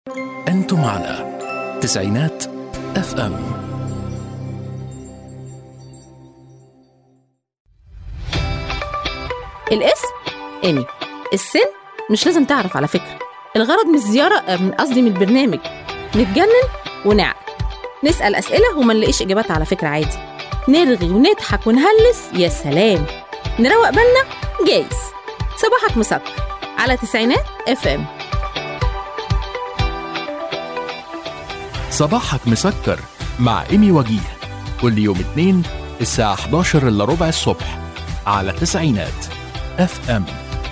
أنتم على تسعينات اف ام الاسم ايمي السن مش لازم تعرف على فكره الغرض من الزياره آه، من قصدي من البرنامج نتجنن ونعقل نسال اسئله وما نلاقيش اجابات على فكره عادي نرغي ونضحك ونهلس يا سلام نروق بالنا جايز صباحك مسكر على تسعينات اف ام صباحك مسكر مع إيمي وجيه كل يوم اثنين الساعة 11 إلا ربع الصبح على تسعينات اف ام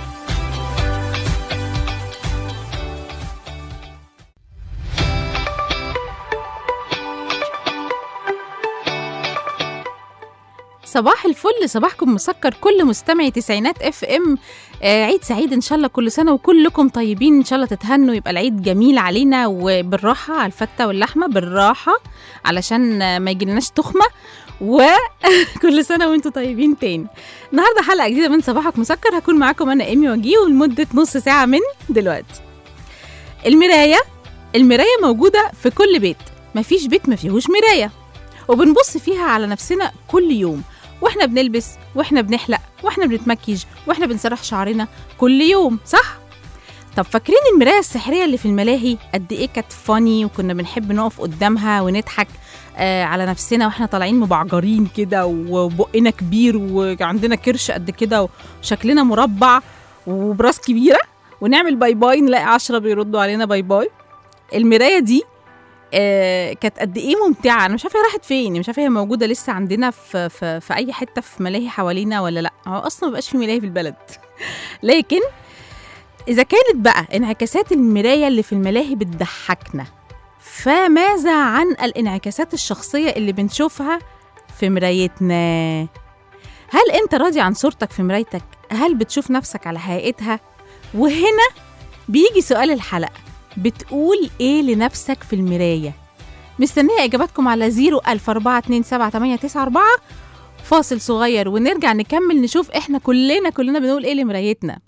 صباح الفل صباحكم مسكر كل مستمعي تسعينات اف ام آه عيد سعيد ان شاء الله كل سنه وكلكم طيبين ان شاء الله تتهنوا يبقى العيد جميل علينا وبالراحه على الفته واللحمه بالراحه علشان آه، ما يجيلناش تخمه وكل سنه وانتم طيبين تاني النهارده حلقه جديده من صباحك مسكر هكون معاكم انا ايمي وجيه ولمده نص ساعه من دلوقتي المرايه المرايه موجوده في كل بيت مفيش بيت ما فيهوش مرايه وبنبص فيها على نفسنا كل يوم واحنا بنلبس واحنا بنحلق واحنا بنتمكيج واحنا بنسرح شعرنا كل يوم صح طب فاكرين المرايه السحريه اللي في الملاهي قد ايه كانت فاني وكنا بنحب نقف قدامها ونضحك آه على نفسنا واحنا طالعين مبعجرين كده وبقنا كبير وعندنا كرش قد كده وشكلنا مربع وبراس كبيره ونعمل باي باي نلاقي عشرة بيردوا علينا باي باي المرايه دي آه، كانت قد ايه ممتعه انا مش عارفه هي راحت فين مش عارفه هي موجوده لسه عندنا في في, في اي حته في ملاهي حوالينا ولا لا هو اصلا ما بقاش في ملاهي في البلد لكن اذا كانت بقى انعكاسات المرايه اللي في الملاهي بتضحكنا فماذا عن الانعكاسات الشخصيه اللي بنشوفها في مرايتنا هل انت راضي عن صورتك في مرايتك هل بتشوف نفسك على حقيقتها وهنا بيجي سؤال الحلقه بتقول ايه لنفسك في المرايه مستنيه اجاباتكم على 004278994 فاصل صغير ونرجع نكمل نشوف احنا كلنا كلنا بنقول ايه لمرايتنا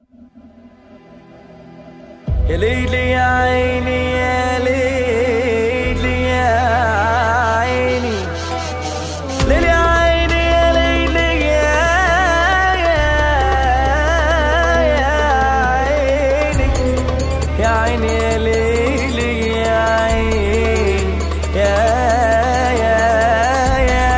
يا ليلي يا عيني يا ليلي يا عيني ليلي يا عيني يا ليلي يا يا يا عيني يا عيني يا ليلي يا عيني يا يا يا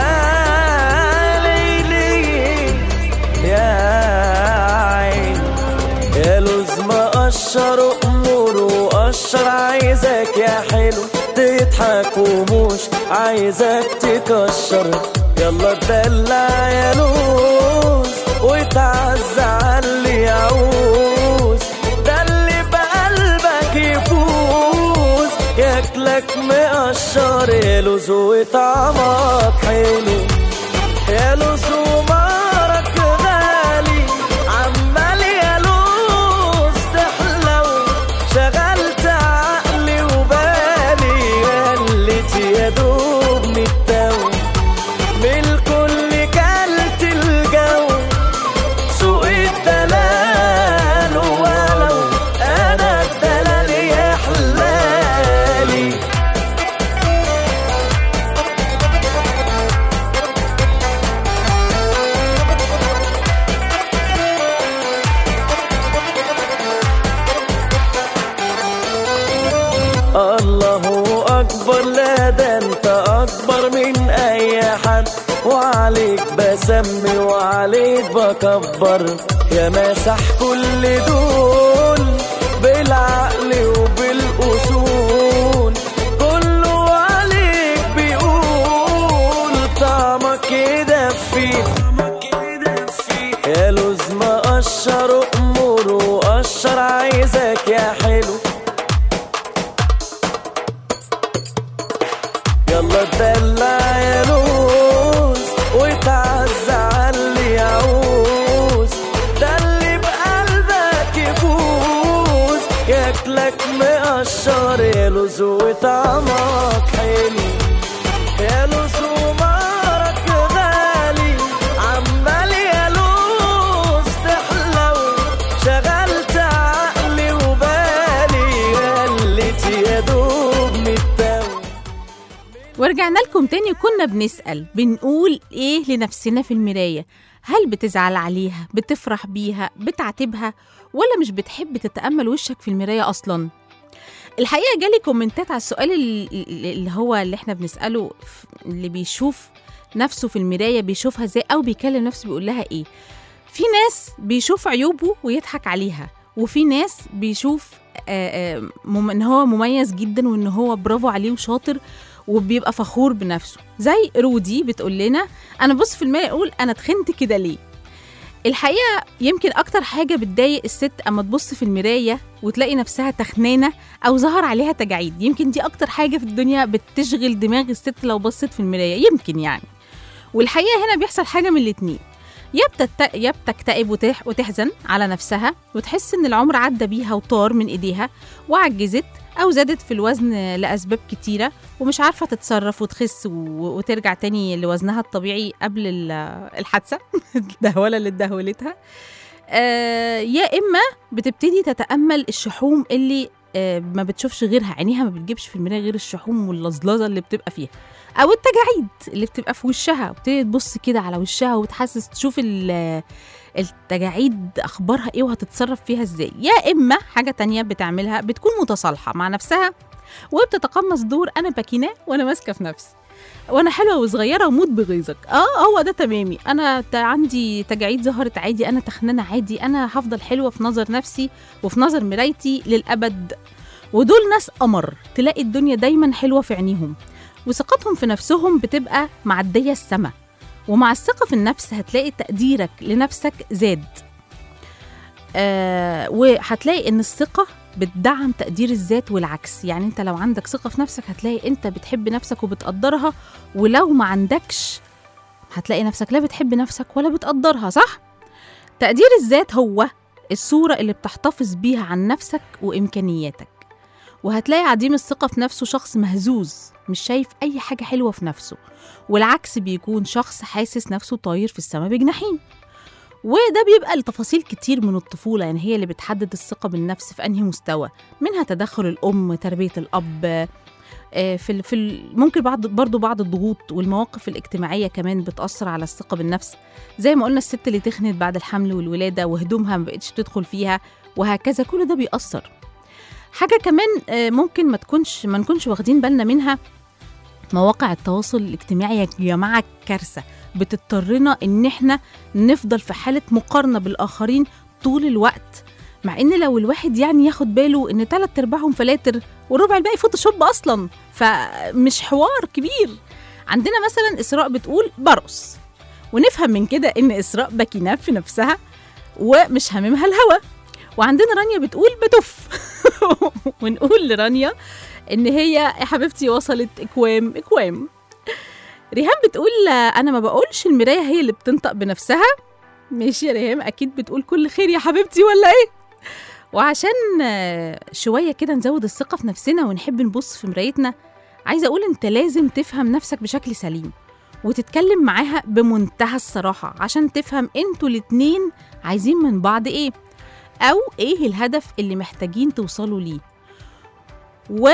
ليلي يا عيني يا لوز مقشر امور وقشر عايزك يا حلو تضحك ومش عايزك تكشر يلا اتدلع يا لوز وتعز على اللي يعوز ده اللي بقلبك يفوز ياكلك مقشر يا لوز وطعمك حلو يا لوز ومارك غالي عمال يا لوز تحلو شغلت عقلي وبالي قلت يا دوب نتاو من الكل كلت الجو سوق الدلال ولو انا الدلال يا حلالي الله أكبر لا ده أنت أكبر من أي حد وعليك بسمي وعليك بكبر يا مسح كل دول بالعقل وبالأصول كله عليك بيقول طعمك يدفي يا لوز مقشر أمور وقشر عايزك يا حلو يلا اتدلع يا لوز وتعز على اللي يعوز ده اللي بقلبك يفوز ياكلك مقشر يا لوز وطعمك حلو يا لوز ومارك غالي عمال يا لوز تحلو شغلت عقلي وبالي ورجعنا لكم تاني كنا بنسأل بنقول ايه لنفسنا في المراية هل بتزعل عليها بتفرح بيها بتعاتبها ولا مش بتحب تتأمل وشك في المراية أصلا الحقيقة جالي كومنتات على السؤال ال- ال- اللي هو اللي احنا بنسأله ف- اللي بيشوف نفسه في المراية بيشوفها ازاي أو بيكلم نفسه بيقول لها ايه في ناس بيشوف عيوبه ويضحك عليها وفي ناس بيشوف آه، آه، مم- ان هو مميز جدا وان هو برافو عليه وشاطر وبيبقى فخور بنفسه زي رودي بتقول لنا انا بص في المرايه اقول انا تخنت كده ليه الحقيقه يمكن اكتر حاجه بتضايق الست اما تبص في المرايه وتلاقي نفسها تخنانه او ظهر عليها تجاعيد يمكن دي اكتر حاجه في الدنيا بتشغل دماغ الست لو بصت في المرايه يمكن يعني والحقيقه هنا بيحصل حاجه من الاتنين يا بتت... يا بتكتئب وتح... وتحزن على نفسها وتحس ان العمر عدى بيها وطار من ايديها وعجزت او زادت في الوزن لاسباب كتيره ومش عارفه تتصرف وتخس و... وترجع تاني لوزنها الطبيعي قبل ال- الحادثه الدهوله اللي اتدهولتها آه يا اما بتبتدي تتامل الشحوم اللي آه ما بتشوفش غيرها عينيها ما بتجيبش في المرايه غير الشحوم واللزلزه اللي بتبقى فيها او التجاعيد اللي بتبقى في وشها وبتبتدي تبص كده على وشها وتحسس تشوف ال- التجاعيد اخبارها ايه وهتتصرف فيها ازاي يا اما حاجه تانية بتعملها بتكون متصالحه مع نفسها وبتتقمص دور انا باكيناه وانا ماسكه في نفسي وانا حلوه وصغيره وموت بغيظك اه هو ده تمامي انا ت- عندي تجاعيد ظهرت عادي انا تخنانه عادي انا هفضل حلوه في نظر نفسي وفي نظر مرايتي للابد ودول ناس قمر تلاقي الدنيا دايما حلوه في عينيهم وثقتهم في نفسهم بتبقى معديه السما ومع الثقه في النفس هتلاقي تقديرك لنفسك زاد آه وهتلاقي ان الثقه بتدعم تقدير الذات والعكس يعني انت لو عندك ثقه في نفسك هتلاقي انت بتحب نفسك وبتقدرها ولو ما عندكش هتلاقي نفسك لا بتحب نفسك ولا بتقدرها صح تقدير الذات هو الصوره اللي بتحتفظ بيها عن نفسك وامكانياتك وهتلاقي عديم الثقه في نفسه شخص مهزوز مش شايف اي حاجه حلوه في نفسه والعكس بيكون شخص حاسس نفسه طاير في السماء بجناحين وده بيبقى التفاصيل كتير من الطفولة يعني هي اللي بتحدد الثقة بالنفس في أنهي مستوى منها تدخل الأم تربية الأب آه، في ال- في ال- ممكن بعض برضو بعض الضغوط والمواقف الاجتماعية كمان بتأثر على الثقة بالنفس زي ما قلنا الست اللي تخنت بعد الحمل والولادة وهدومها ما بقتش تدخل فيها وهكذا كل ده بيأثر حاجة كمان آه، ممكن ما تكونش ما نكونش واخدين بالنا منها مواقع التواصل الاجتماعي يا جماعة كارثة بتضطرنا ان احنا نفضل في حالة مقارنة بالآخرين طول الوقت مع ان لو الواحد يعني ياخد باله ان تلات ارباعهم فلاتر والربع الباقي فوتوشوب اصلا فمش حوار كبير عندنا مثلا اسراء بتقول برقص ونفهم من كده ان اسراء باكيناه في نفسها ومش هاممها الهوا وعندنا رانيا بتقول بتف ونقول لرانيا ان هي يا حبيبتي وصلت اكوام اكوام ريهام بتقول آه، انا ما بقولش المرايه هي اللي بتنطق بنفسها ماشي يا ريهام اكيد بتقول كل خير يا حبيبتي ولا ايه وعشان آه، شويه كده نزود الثقه في نفسنا ونحب نبص في مرايتنا عايزه اقول انت لازم تفهم نفسك بشكل سليم وتتكلم معاها بمنتهى الصراحه عشان تفهم انتوا الاتنين عايزين من بعض ايه او ايه الهدف اللي محتاجين توصلوا ليه و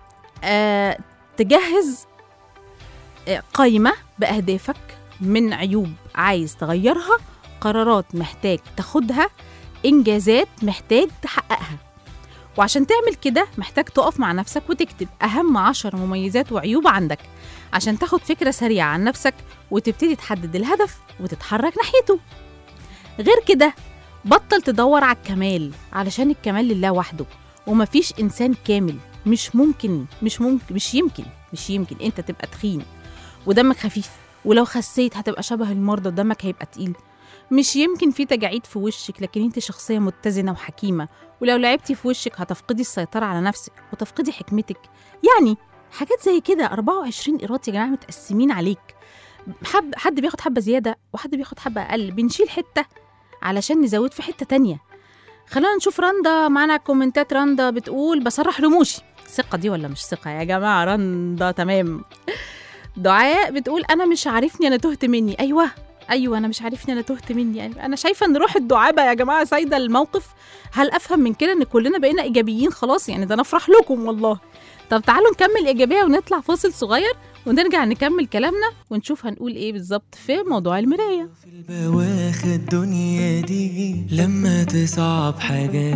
آه تجهز آه، قائمة بأهدافك من عيوب عايز تغيرها قرارات محتاج تاخدها إنجازات محتاج تحققها وعشان تعمل كده محتاج تقف مع نفسك وتكتب أهم عشر مميزات وعيوب عندك عشان تاخد فكرة سريعة عن نفسك وتبتدي تحدد الهدف وتتحرك ناحيته غير كده بطل تدور على الكمال علشان الكمال لله وحده ومفيش إنسان كامل مش ممكن مش ممكن مش يمكن مش يمكن انت تبقى تخين ودمك خفيف ولو خسيت هتبقى شبه المرضى ودمك هيبقى تقيل مش يمكن في تجاعيد في وشك لكن انت شخصية متزنة وحكيمة ولو لعبتي في وشك هتفقدي السيطرة على نفسك وتفقدي حكمتك يعني حاجات زي كده 24 قيراط يا جماعة متقسمين عليك حب حد بياخد حبة زيادة وحد بياخد حبة أقل بنشيل حتة علشان نزود في حتة تانية خلونا نشوف رندا معانا كومنتات رندا بتقول بصرح رموشي ثقة دي ولا مش ثقة يا جماعة رندا تمام دعاء بتقول أنا مش عارفني أنا تهت مني أيوة ايوه انا مش عارفني انا تهت مني يعني انا شايفه ان روح الدعابه يا جماعه سايده الموقف هل افهم من كده ان كلنا بقينا ايجابيين خلاص يعني ده انا افرح لكم والله طب تعالوا نكمل ايجابيه ونطلع فاصل صغير ونرجع نكمل كلامنا ونشوف هنقول ايه بالظبط في موضوع المرايه في البواخ الدنيا دي لما تصعب حاجة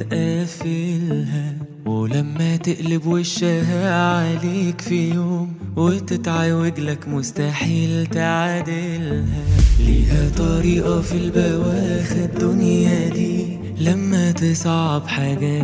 بتقفلها ولما تقلب وشها عليك في يوم وتتعوج لك مستحيل تعادلها ليها طريقة في البواخ الدنيا دي لما تصعب حاجة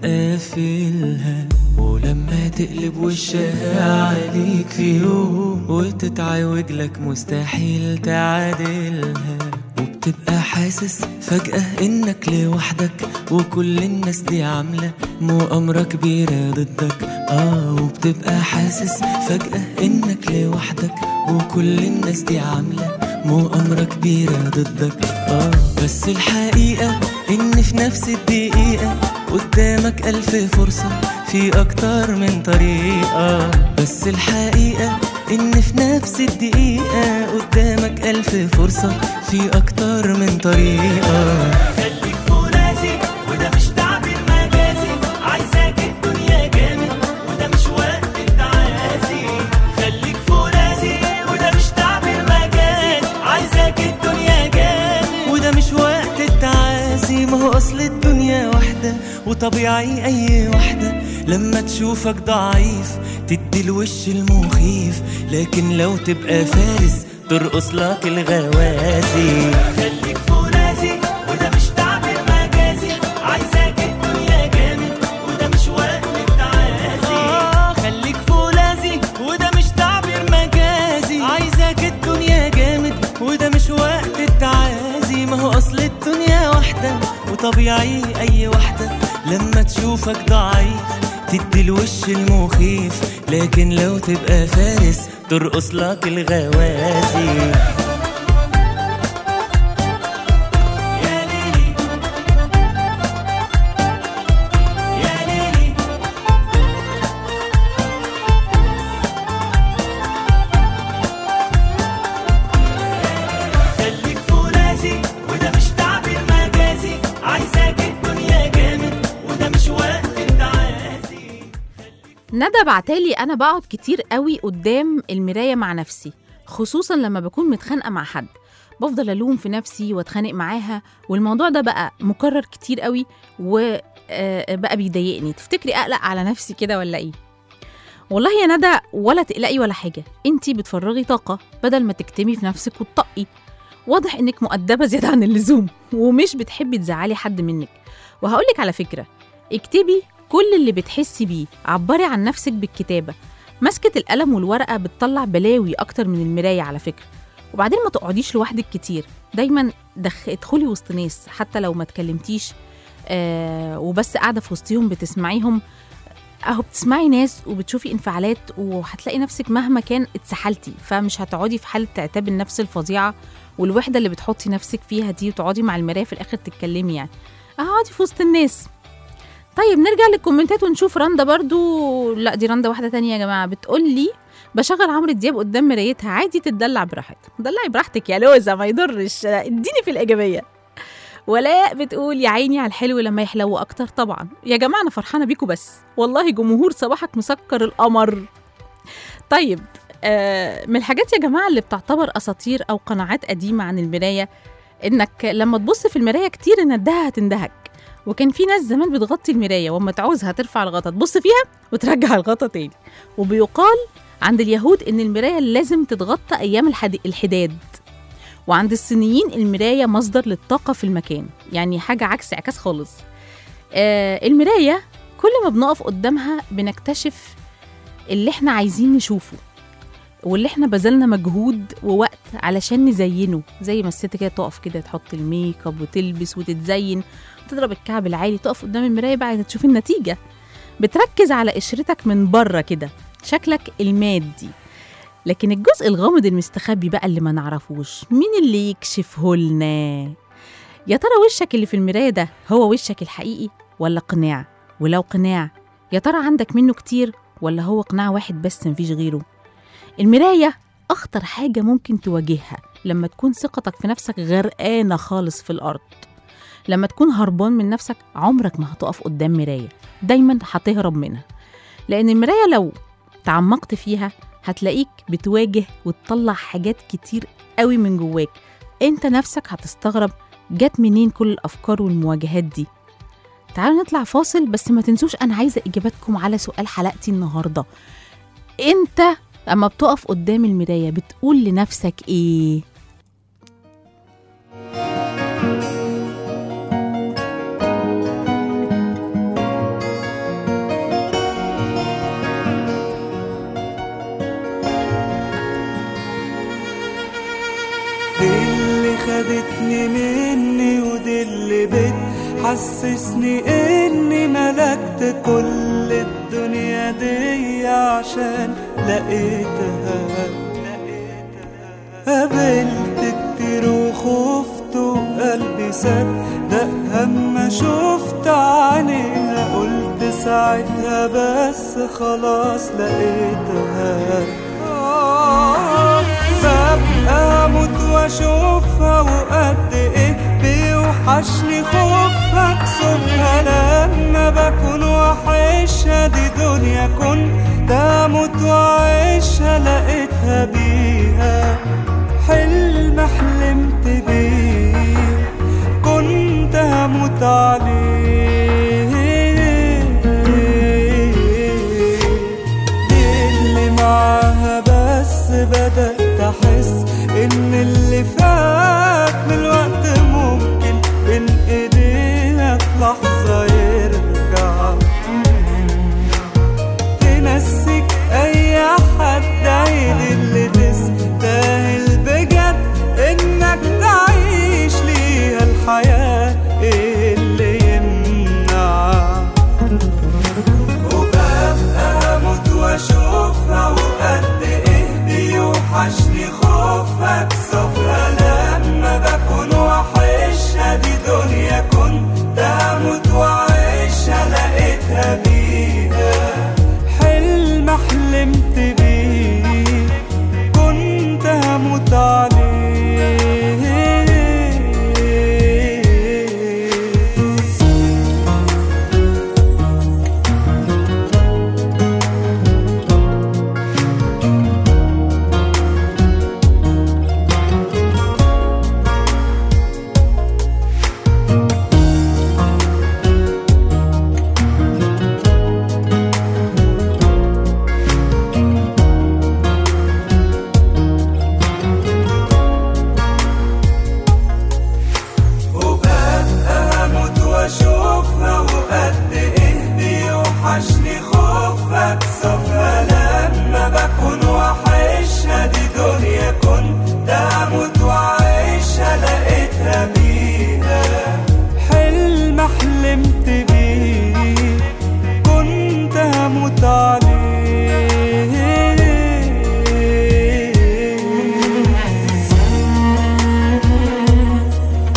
بتقفلها ولما تقلب وشها عليك في يوم وتتعوج لك مستحيل تعادلها وبتبقى حاسس فجأة انك لوحدك وكل الناس دي عاملة مؤامرة كبيرة ضدك اه وبتبقى حاسس فجأة انك لوحدك وكل الناس دي عاملة مؤامرة كبيرة ضدك اه بس الحقيقة ان في نفس الدقيقة قدامك ألف فرصة في أكتر من طريقة بس الحقيقة إن في نفس الدقيقة قدامك ألف فرصة في أكتر من طريقة خليك فرازي وده مش تعبير مجازي عايزاك الدنيا جامد وده مش وقت التعازي خليك فرازي وده مش تعبير مجازي عايزاك الدنيا جامد وده مش وقت التعازي ما هو أصل الدنيا واحدة وطبيعي أي واحدة لما تشوفك ضعيف تدي الوش المخيف لكن لو تبقى فارس ترقص لك الغوازي خليك فرازي وده مش تعبير مجازي عايزاك الدنيا جامد وده مش وقت التعازي آه خليك فولاذي وده مش تعبير مجازي عايزاك الدنيا جامد وده مش وقت التعازي ما هو اصل الدنيا واحدة وطبيعي اي واحدة لما تشوفك ضعيف تدي الوش المخيف لكن لو تبقى فارس ترقص لك الغوازي يا ليلي يا ليلي خليك فرازي وده مش تعبير مجازي عايزاك الدنيا جامد وده مش وقت التعازي ندى بعتالي انا بقعد كتير قوي قدام المرايه مع نفسي خصوصا لما بكون متخانقه مع حد بفضل الوم في نفسي واتخانق معاها والموضوع ده بقى مكرر كتير قوي وبقى بيضايقني تفتكري اقلق على نفسي كده ولا ايه والله يا ندى ولا تقلقي ولا حاجه انتي بتفرغي طاقه بدل ما تكتمي في نفسك وتطقي واضح انك مؤدبه زياده عن اللزوم ومش بتحبي تزعلي حد منك وهقولك على فكره اكتبي كل اللي بتحسي بيه عبري عن نفسك بالكتابة مسكة القلم والورقة بتطلع بلاوي أكتر من المراية على فكرة وبعدين ما تقعديش لوحدك كتير دايما دخ... ادخلي وسط ناس حتى لو ما تكلمتيش آه وبس قاعدة في وسطهم بتسمعيهم اهو بتسمعي ناس وبتشوفي انفعالات وهتلاقي نفسك مهما كان اتسحلتي فمش هتقعدي في حالة عتاب النفس الفظيعة والوحدة اللي بتحطي نفسك فيها دي وتقعدي مع المراية في الآخر تتكلمي يعني اقعدي في وسط الناس طيب نرجع للكومنتات ونشوف رندا برضو لا دي رندا واحدة تانية يا جماعة بتقول لي بشغل عمرو دياب قدام مرايتها عادي تتدلع براحتك دلعي براحتك يا لوزة ما يضرش اديني في الإيجابية ولاء بتقول يا عيني على الحلو لما يحلو أكتر طبعا يا جماعة أنا فرحانة بيكوا بس والله جمهور صباحك مسكر القمر طيب آه من الحاجات يا جماعة اللي بتعتبر أساطير أو قناعات قديمة عن المراية إنك لما تبص في المراية كتير ندها هتندهك وكان في ناس زمان بتغطي المرايه واما تعوزها ترفع الغطا تبص فيها وترجع الغطا تاني وبيقال عند اليهود ان المرايه لازم تتغطى ايام الحد... الحداد وعند الصينيين المرايه مصدر للطاقه في المكان يعني حاجه عكس عكاس خالص آه المرايه كل ما بنقف قدامها بنكتشف اللي احنا عايزين نشوفه واللي احنا بذلنا مجهود ووقت علشان نزينه زي ما الست كده تقف كده تحط الميك اب وتلبس وتتزين تضرب الكعب العالي تقف قدام المرايه بعد تشوف النتيجه بتركز على قشرتك من بره كده شكلك المادي لكن الجزء الغامض المستخبي بقى اللي ما نعرفوش مين اللي يكشفه لنا يا ترى وشك اللي في المرايه ده هو وشك الحقيقي ولا قناع ولو قناع يا ترى عندك منه كتير ولا هو قناع واحد بس مفيش غيره المرايه اخطر حاجه ممكن تواجهها لما تكون ثقتك في نفسك غرقانة خالص في الأرض لما تكون هربان من نفسك عمرك ما هتقف قدام مراية دايما هتهرب منها لأن المراية لو تعمقت فيها هتلاقيك بتواجه وتطلع حاجات كتير قوي من جواك انت نفسك هتستغرب جت منين كل الأفكار والمواجهات دي تعالوا نطلع فاصل بس ما تنسوش أنا عايزة إجاباتكم على سؤال حلقتي النهاردة انت اما بتقف قدام المراية بتقول لنفسك ايه دي اللي خدتني مني ودي اللي بتحسسني اني ملكت كل الدنيا دي عشان لقيتها قابلت كتير وخفت وقلبي صدق هما شفت عينيها قلت ساعتها بس خلاص لقيتها آه، ببقى اموت واشوفها وقد ايه بيوحشني خوفها كسوفها لما بكون وحشها دي دنيا كنت اموت واعيشها لقيتها بيها حلم حلمت بيه كنت هموت عليه دي اللي معاها بس بدأت أحس إن اللي فات من الوقت ممكن بين إيديها في لحظة يرجع تنسيك أي حد عيد اللي تستاهل بجد إنك تعيش ليها الحياة إيه اللي يمنع وببقى اموت واشوفها وقد ايه بيوحشني خوفها كسوفها لما بكون وحشها دي دنيا كنت اموت واعيشها لقيتها بيها حلم حلمت بيه كنت هموت عليه وببقى هموت واشوفها وقد ايه بيوحشني خوفها كسوفها لما بكون وحشها دي دنيا كنت اموت واعيشها لقيتها بيها حلم حلمت بيه كنت هموت عليه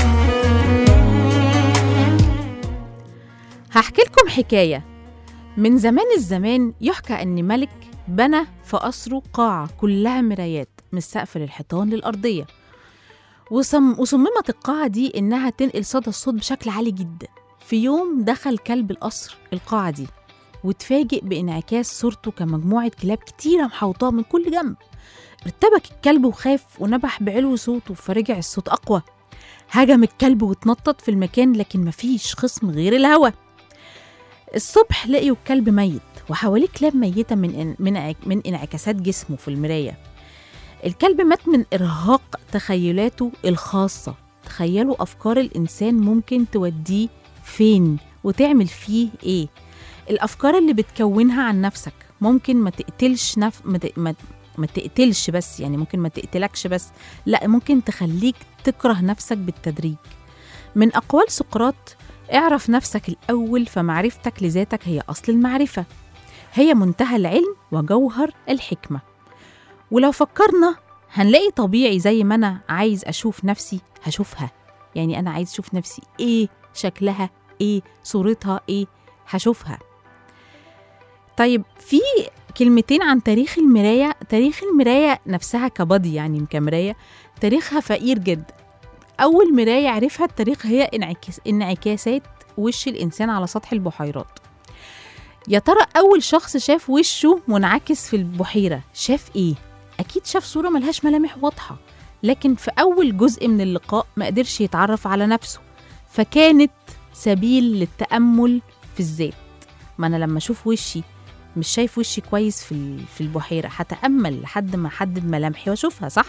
هحكي لكم حكاية من زمان الزمان يحكى أن ملك بنى في قصره قاعة كلها مرايات من السقف للحيطان للأرضية وصم وصممت القاعة دي إنها تنقل صدى الصوت بشكل عالي جدا في يوم دخل كلب القصر القاعة دي واتفاجئ بانعكاس صورته كمجموعة كلاب كتيرة محوطاه من كل جنب ارتبك الكلب وخاف ونبح بعلو صوته فرجع الصوت أقوى هجم الكلب واتنطط في المكان لكن مفيش خصم غير الهوا الصبح لقيوا الكلب ميت وحواليه كلاب ميتة من من انع- من انعكاسات جسمه في المراية الكلب مات من إرهاق تخيلاته الخاصة تخيلوا أفكار الإنسان ممكن توديه فين وتعمل فيه إيه الأفكار اللي بتكونها عن نفسك ممكن ما تقتلش نف... ما, ت... ما... ما تقتلش بس يعني ممكن ما تقتلكش بس لا ممكن تخليك تكره نفسك بالتدريج من أقوال سقراط اعرف نفسك الأول فمعرفتك لذاتك هي أصل المعرفة هي منتهى العلم وجوهر الحكمة ولو فكرنا هنلاقي طبيعي زي ما أنا عايز أشوف نفسي هشوفها يعني أنا عايز أشوف نفسي إيه شكلها إيه صورتها إيه هشوفها طيب في كلمتين عن تاريخ المراية تاريخ المراية نفسها كبادي يعني كمراية تاريخها فقير جدا أول مراية عرفها التاريخ هي انعكاس انعكاسات وش الإنسان على سطح البحيرات يا ترى أول شخص شاف وشه منعكس في البحيرة شاف إيه؟ أكيد شاف صورة ملهاش ملامح واضحة لكن في أول جزء من اللقاء ما قدرش يتعرف على نفسه فكانت سبيل للتأمل في الذات ما أنا لما أشوف وشي مش شايف وشي كويس في ال- في البحيرة هتأمل لحد ما أحدد ملامحي وأشوفها صح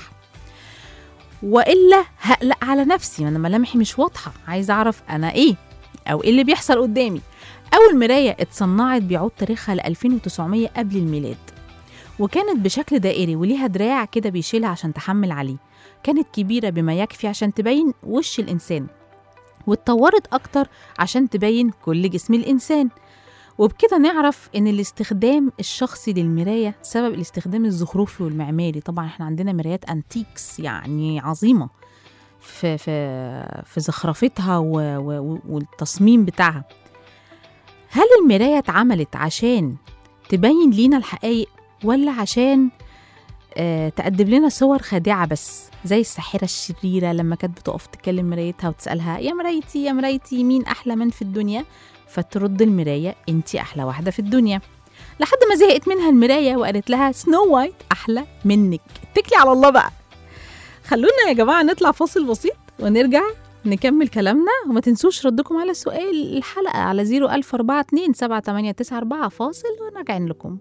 وإلا هقلق على نفسي ما أنا ملامحي مش واضحة عايزة أعرف أنا إيه أو إيه اللي بيحصل قدامي أول مراية اتصنعت بيعود تاريخها ل 2900 قبل الميلاد وكانت بشكل دائري وليها دراع كده بيشيلها عشان تحمل عليه كانت كبيرة بما يكفي عشان تبين وش الإنسان واتطورت أكتر عشان تبين كل جسم الإنسان وبكده نعرف إن الاستخدام الشخصي للمراية سبب الاستخدام الزخرفي والمعماري طبعا احنا عندنا مرايات أنتيكس يعني عظيمة في في في زخرفتها و و والتصميم بتاعها هل المراية اتعملت عشان تبين لينا الحقائق ولا عشان آه تقدم لنا صور خادعة بس زي الساحرة الشريرة لما كانت بتقف تكلم مرايتها وتسألها يا مرايتي يا مرايتي مين أحلى من في الدنيا فترد المراية انتي أحلى واحدة في الدنيا لحد ما زهقت منها المراية وقالت لها سنو وايت أحلى منك اتكلي على الله بقى خلونا يا جماعة نطلع فاصل بسيط ونرجع نكمل كلامنا وما تنسوش ردكم على سؤال الحلقة على 01042 7894 فاصل ونرجعين لكم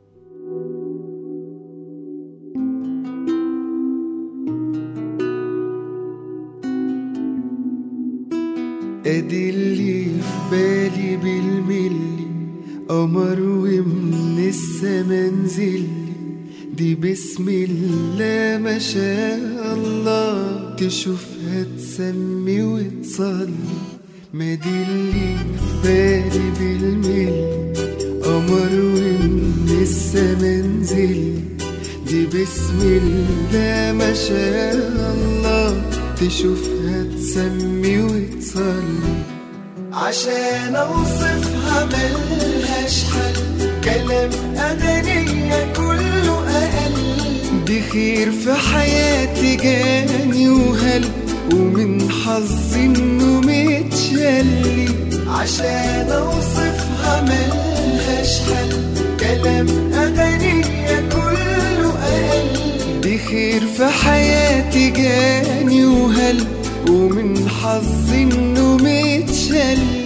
ادي اللي في بالي بالملي قمر ومن السما نزلي دي بسم الله ما شاء الله تشوفها تسمي وتصلي ما دي اللي في بالي بالملي قمر ومن السما نزلي دي بسم الله ما شاء الله تشوفها تسمي وتصلي عشان اوصفها ملهاش حل كلام أدنية كله أقل دي خير في حياتي جاني وهل ومن حظي انه متشلي عشان اوصفها ملهاش حل كلام أدنية كله أقل دي خير في حياتي جاني وهل ومن حظي انه متشلي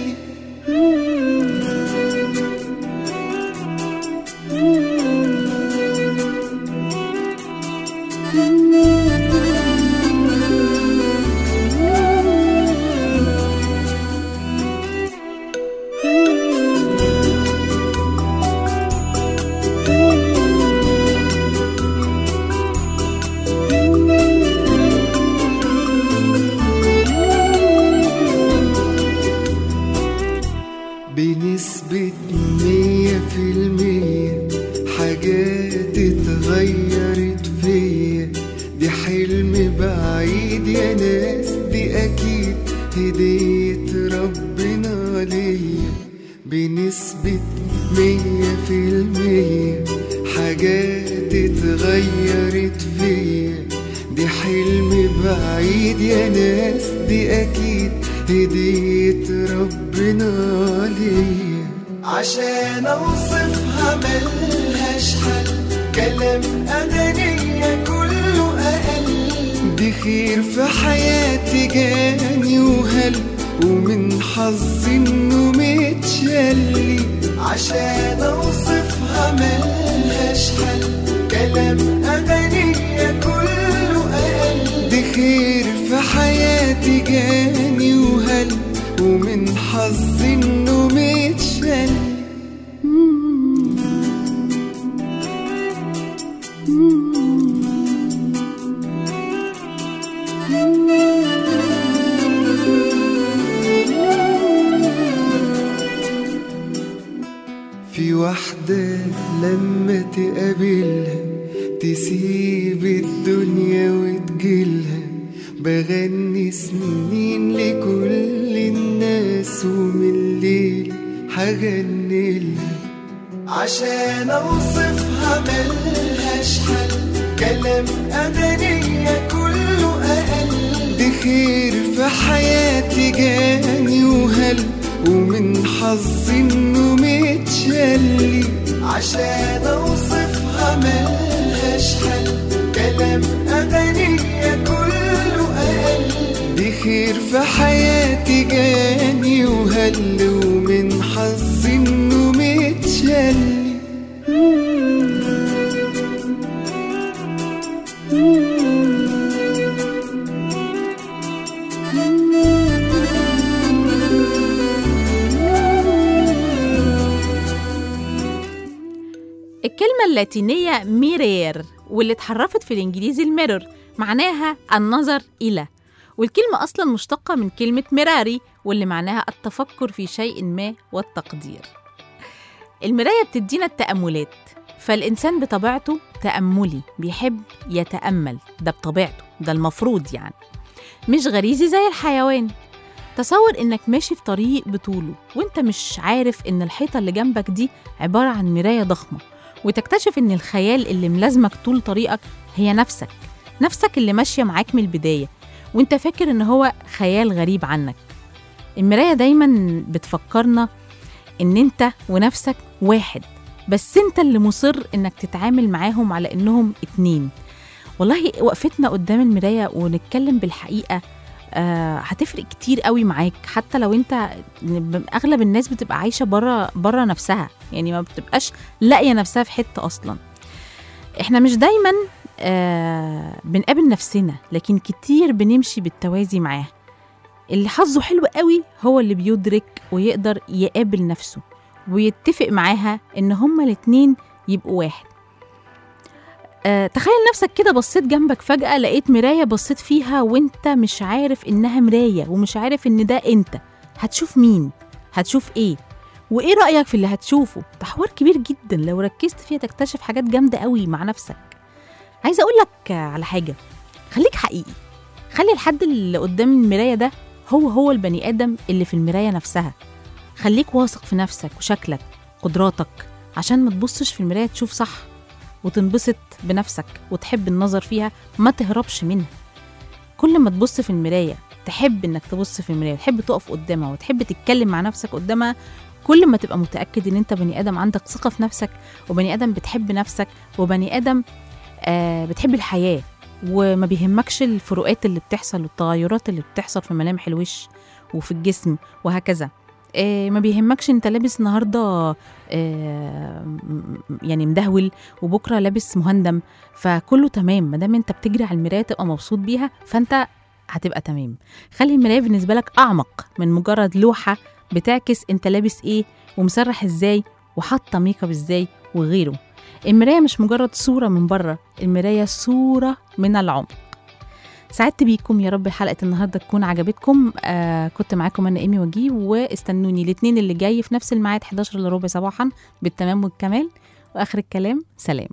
بنسبة مية في المية حاجات اتغيرت فيا دي حلم بعيد يا ناس دي أكيد هدية ربنا ليا بنسبة مية في المية حاجات اتغيرت فيا دي حلم بعيد يا ناس دي أكيد هدية ربنا ليا عشان أوصفها ملهاش حل كلام أدنية كله أقل دي خير في حياتي جاني وهل ومن حظي انه متشلي عشان اوصفها ملهاش حل كلام أدنية كله أقل دي خير في حياتي جاني وهل ومن حظي انه متشلي في واحدة لما تقابلها تسيب الدنيا وتجيلها بغني سنين لكل الناس ومن الليل هغني لها عشان اوصفها ملهاش حل كلام أدنية كله أقل أقل دي خير في حياتي جاني وهل ومن حظي انه متشلي عشان اوصفها ملهاش حل كلام اغانيها كله اقل دي خير في حياتي جاني وهل ومن حظي انه متشلي الكلمة اللاتينية ميرير واللي اتحرفت في الإنجليزي الميرور معناها النظر إلى والكلمة أصلا مشتقة من كلمة ميراري واللي معناها التفكر في شيء ما والتقدير المراية بتدينا التأملات فالإنسان بطبيعته تأملي بيحب يتأمل ده بطبيعته ده المفروض يعني مش غريزي زي الحيوان تصور إنك ماشي في طريق بطوله وإنت مش عارف إن الحيطة اللي جنبك دي عبارة عن مراية ضخمة وتكتشف إن الخيال اللي ملازمك طول طريقك هي نفسك نفسك اللي ماشية معاك من البداية وإنت فاكر إن هو خيال غريب عنك المراية دايما بتفكرنا إن إنت ونفسك واحد بس إنت اللي مصر إنك تتعامل معاهم على إنهم اتنين والله وقفتنا قدام المراية ونتكلم بالحقيقة آه هتفرق كتير قوي معاك حتى لو انت اغلب الناس بتبقى عايشه بره بره نفسها يعني ما بتبقاش لاقيه نفسها في حته اصلا احنا مش دايما آه بنقابل نفسنا لكن كتير بنمشي بالتوازي معاها اللي حظه حلو قوي هو اللي بيدرك ويقدر يقابل نفسه ويتفق معاها ان هما الاتنين يبقوا واحد آه تخيل نفسك كده بصيت جنبك فجأة لقيت مراية بصيت فيها وانت مش عارف انها مراية ومش عارف ان ده انت هتشوف مين هتشوف ايه وايه رأيك في اللي هتشوفه ده حوار كبير جدا لو ركزت فيها تكتشف حاجات جامدة قوي مع نفسك عايزة اقول لك على حاجة خليك حقيقي خلي الحد اللي قدام المراية ده هو هو البني آدم اللي في المراية نفسها خليك واثق في نفسك وشكلك قدراتك عشان ما تبصش في المراية تشوف صح وتنبسط بنفسك وتحب النظر فيها ما تهربش منها كل ما تبص في المراية تحب انك تبص في المراية وتحب تقف قدامها وتحب تتكلم مع نفسك قدامها كل ما تبقى متأكد ان انت بني ادم عندك ثقة في نفسك وبني ادم بتحب نفسك وبني ادم آه بتحب الحياة وما بيهمكش الفروقات اللي بتحصل والتغيرات اللي بتحصل في ملامح الوش وفي الجسم وهكذا آه ما بيهمكش انت لابس النهارده آه م- يعني مدهول وبكره لابس مهندم فكله تمام ما دام انت بتجري على المرايه تبقى مبسوط بيها فانت هتبقى تمام خلي المرايه بالنسبه لك اعمق من مجرد لوحه بتعكس انت لابس ايه ومسرح ازاي وحاطه ميك اب ازاي وغيره المرايه مش مجرد صوره من بره المرايه صوره من العمق سعدت بيكم يا رب حلقه النهارده تكون عجبتكم آه كنت معاكم انا ايمي وجيه واستنوني الاثنين اللي جاي في نفس الميعاد 11 الا ربع صباحا بالتمام والكمال واخر الكلام سلام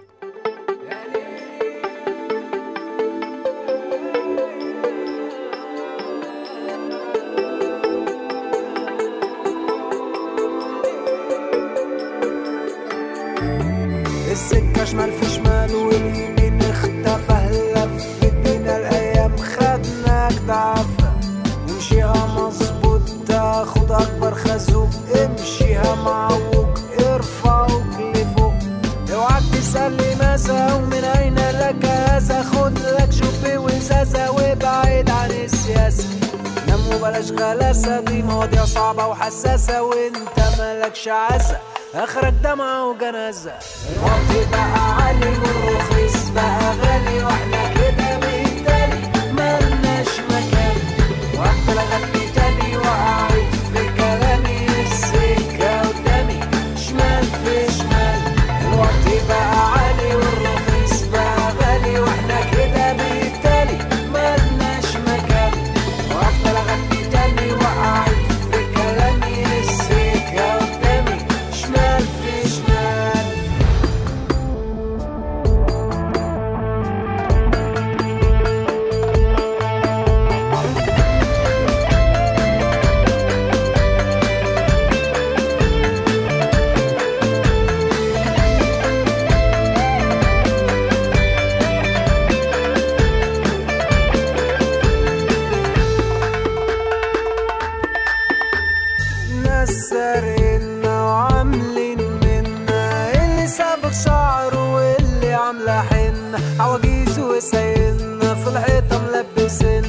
السكة شمال في شمال واليمين اختفى لفت بينا الأيام خدناك تعافى نمشيها مظبوط تاخد أكبر خازوق امشيها معوج ارفعوك لفوق اوعك تسألني ماذا ومن أين لك هذا خد لك شوبي وزازة وابعد عن السياسة نام وبلاش غلاسة دي مواضيع صعبة وحساسة وانت مالكش عزة اخرك دمعة وجنازة الوقت بقى عالي والرخيص بقى غالي واحنا كده بالتالي ملناش مكان وافضل اغني تاني واعيد في كلامي السكة قدامي شمال في شمال الوقت بقى عالي والرخيص بقى غالي واحنا كده بالتالي ملناش مكان وافضل اغني تاني واعيد في كلامي السكة قدامي شمال في شمال عواجيز وسايقنا في الحيطة ملبسين